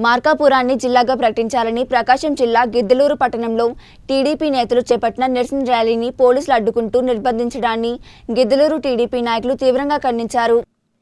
మార్కాపురాన్ని జిల్లాగా ప్రకటించాలని ప్రకాశం జిల్లా గిద్దలూరు పట్టణంలో టీడీపీ నేతలు చేపట్టిన నిరసన ర్యాలీని పోలీసులు అడ్డుకుంటూ నిర్బంధించడాన్ని గిద్దలూరు టీడీపీ నాయకులు తీవ్రంగా ఖండించారు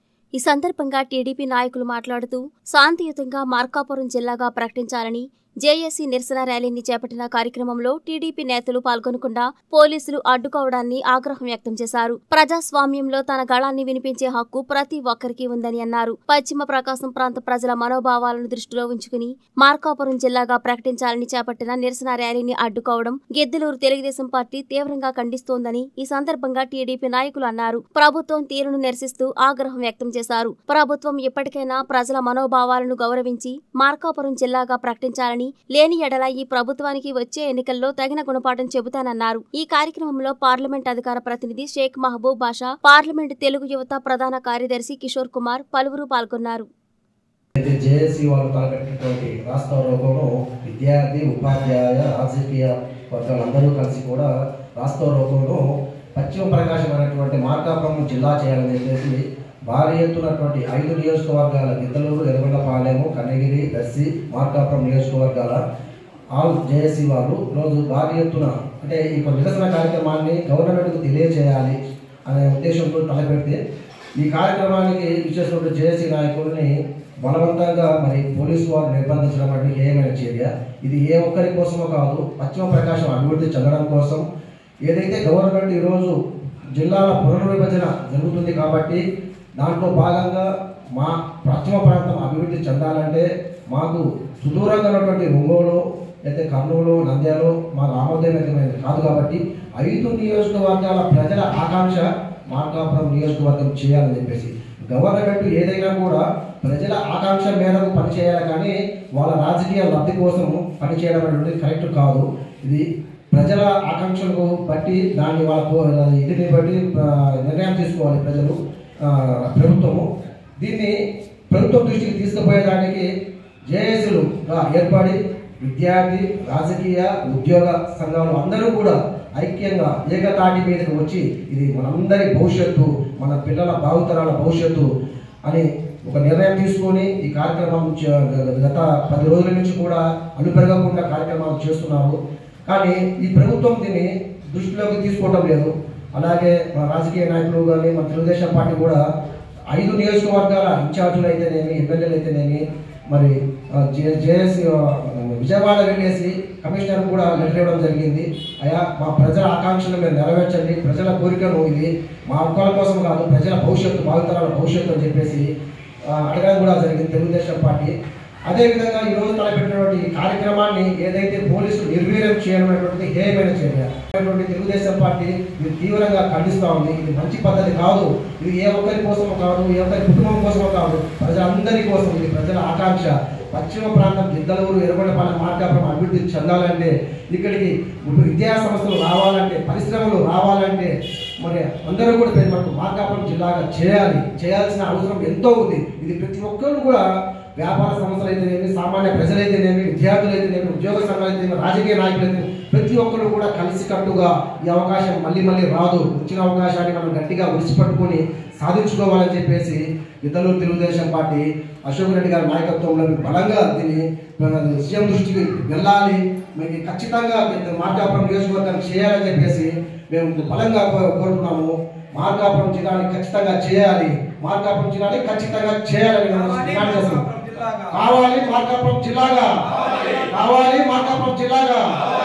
ఈ సందర్భంగా టీడీపీ నాయకులు మాట్లాడుతూ శాంతియుతంగా మార్కాపురం జిల్లాగా ప్రకటించాలని జేఏసీ నిరసన ర్యాలీని చేపట్టిన కార్యక్రమంలో టీడీపీ నేతలు పాల్గొనకుండా పోలీసులు అడ్డుకోవడాన్ని ఆగ్రహం వ్యక్తం చేశారు ప్రజాస్వామ్యంలో తన గళాన్ని వినిపించే హక్కు ప్రతి ఒక్కరికి ఉందని అన్నారు పశ్చిమ ప్రకాశం ప్రాంత ప్రజల మనోభావాలను దృష్టిలో ఉంచుకుని మార్కాపురం జిల్లాగా ప్రకటించాలని చేపట్టిన నిరసన ర్యాలీని అడ్డుకోవడం గిద్దలూరు తెలుగుదేశం పార్టీ తీవ్రంగా ఖండిస్తోందని ఈ సందర్భంగా టీడీపీ నాయకులు అన్నారు ప్రభుత్వం తీరును నిరసిస్తూ ఆగ్రహం వ్యక్తం చేశారు ప్రభుత్వం ఇప్పటికైనా ప్రజల మనోభావాలను గౌరవించి మార్కాపురం జిల్లాగా ప్రకటించాలని లేని ఎడల ఈ ప్రభుత్వానికి వచ్చే ఎన్నికల్లో తగిన గుణపాఠం చెబుతానన్నారు ఈ కార్యక్రమంలో పార్లమెంట్ అధికార ప్రతినిధి షేక్ మహబూబ్ బాషా పార్లమెంట్ తెలుగు యువత ప్రధాన కార్యదర్శి కిషోర్ కుమార్ పలువురు పాల్గొన్నారు అయితే జేఏసీ వాళ్ళు తలపెట్టినటువంటి రాష్ట్ర రూపంలో విద్యార్థి ఉపాధ్యాయ రాజకీయ వర్గాలందరూ కలిసి కూడా రాష్ట్ర రూపంలో పశ్చిమ ప్రకాశం అనేటువంటి మార్కాపురం జిల్లా చేయాలని చెప్పేసి భారీ ఎత్తునటువంటి ఐదు నియోజకవర్గాల గిద్దలూరు ఎర్రగొండపాలెము కన్నగిరి దర్శి మార్కాపురం నియోజకవర్గాల ఆల్ జేఏసీ వాళ్ళు రోజు భారీ ఎత్తున అంటే ఈ యొక్క నిరసన కార్యక్రమాన్ని గవర్నమెంట్కు తెలియజేయాలి అనే ఉద్దేశంతో తలపెడితే ఈ కార్యక్రమానికి విచ్చేసినటువంటి జేఏసీ నాయకుడిని బలవంతంగా మరి పోలీసు వారు నిర్బంధించడం అంటే ఏమైనా చర్య ఇది ఏ ఒక్కరి కోసమో కాదు పశ్చిమ ప్రకాశం అభివృద్ధి చెందడం కోసం ఏదైతే గవర్నమెంట్ ఈరోజు జిల్లాల పునర్విభజన జరుగుతుంది కాబట్టి దాంట్లో భాగంగా మా పశ్చిమ ప్రాంతం అభివృద్ధి చెందాలంటే మాకు సుదూరంగా ఉన్నటువంటి ఒంగోలు అయితే కర్నూలు నంద్యాలు మాకు ఆమోదమైనది కాదు కాబట్టి ఐదు నియోజకవర్గాల ప్రజల ఆకాంక్ష మార్కాపురం నియోజకవర్గం చేయాలని చెప్పేసి గవర్నమెంట్ ఏదైనా కూడా ప్రజల ఆకాంక్ష మేరకు పనిచేయాలి కానీ వాళ్ళ రాజకీయ లబ్ధి కోసం పనిచేయడం అనేది కరెక్ట్ కాదు ఇది ప్రజల ఆకాంక్షలకు బట్టి దాన్ని వాళ్ళ కో- ఇదిని బట్టి ఆ, నిర్ణయం తీసుకోవాలి ప్రజలు ఆ, ప్రభుత్వము దీన్ని ప్రభుత్వం దృష్టికి తీసుకుపోయేదానికి జేఏసీలుగా ఏర్పడి విద్యార్థి రాజకీయ ఉద్యోగ సంఘాలు అందరూ కూడా ఐక్యంగా ఏకతాటి మీదకి వచ్చి ఇది మనందరి భవిష్యత్తు మన పిల్లల భావితరాల భవిష్యత్తు అని ఒక నిర్ణయం తీసుకొని ఈ కార్యక్రమం చ- గత పది రోజుల నుంచి కూడా అలుపెరగకుండా కార్యక్రమాలు చేస్తున్నారు కానీ ఈ ప్రభుత్వం దీన్ని దృష్టిలోకి తీసుకోవడం లేదు అలాగే మన రాజకీయ నాయకులు కానీ మన తెలుగుదేశం పార్టీ కూడా ఐదు నియోజకవర్గాల ఇన్ఛార్జీలు అయితేనేమి ఎమ్మెల్యేలు అయితేనేమి మరి జేఎస్సీ విజయవాడ వెళ్ళేసి కమిషనర్ కూడా లెటర్ ఇవ్వడం జరిగింది అయా మా ప్రజల ఆకాంక్షలు మీరు నెరవేర్చండి ప్రజల కోరికలు ఇది మా హక్కుల కోసం కాదు ప్రజల భవిష్యత్తు భావితరాల భవిష్యత్తు అని చెప్పేసి ఆ, అడగడం కూడా జరిగింది తెలుగుదేశం పార్టీ అదేవిధంగా ఈ రోజు తలపెట్టినటువంటి ఈ కార్యక్రమాన్ని ఏదైతే పోలీసులు నిర్వీర్యం చేయడం అనేటువంటిది హేయమైన చర్య అనేటువంటి తెలుగుదేశం పార్టీ ఇది తీవ్రంగా ఖండిస్తూ ఉంది ఇది మంచి పద్ధతి కాదు ఇది ఏ ఒక్కరి కోసమో కాదు ఏ ఒక్కరి కుటుంబం కోసమో కాదు ప్రజలందరి కోసం ఇది ప్రజల ఆకాంక్ష పశ్చిమ ప్రాంతం గిద్దలూరు ఎర్రగొండపాలెం మార్కాపురం అభివృద్ధి చెందాలంటే ఇక్కడికి విద్యా సంస్థలు రావాలంటే పరిశ్రమలు రావాలంటే మరి అందరూ కూడా పెద్ద మనకు మార్కాపురం జిల్లాగా చేయాలి చేయాల్సిన అవసరం ఎంతో ఉంది ఇది ప్రతి ఒక్కరు కూడా వ్యాపార సంస్థలు అయితేనేమి సామాన్య ప్రజలైతేనేమి విద్యార్థులు అయితేనేమి ఉద్యోగ సంఘాలు అయితేనేమి రాజకీయ నాయకులు అయితే ప్రతి ఒక్కరు కూడా కలిసికట్టుగా ఈ అవకాశం మళ్ళీ మళ్ళీ రాదు వచ్చిన అవకాశాన్ని మనం గట్టిగా విడిచిపట్టుకొని సాధించుకోవాలని చెప్పేసి ఇతరులు తెలుగుదేశం పార్టీ అశోక్ రెడ్డి గారి నాయకత్వంలో బలంగా దీన్ని మన సీఎం దృష్టికి వెళ్ళాలి మీకు ఖచ్చితంగా మార్కాపురం నియోజకవర్గాన్ని చేయాలని చెప్పేసి మేము బలంగా కో- కోరుతున్నాము మార్కాపురం జిల్లాని ఖచ్చితంగా చేయాలి మార్కాపురం జిల్లాని ఖచ్చితంగా చేయాలని మేము డిమాండ్ చేస్తున్నాం కావాలి మార్కాపురం జిల్లాగా కావాలి మార్కాపురం జిల్లాగా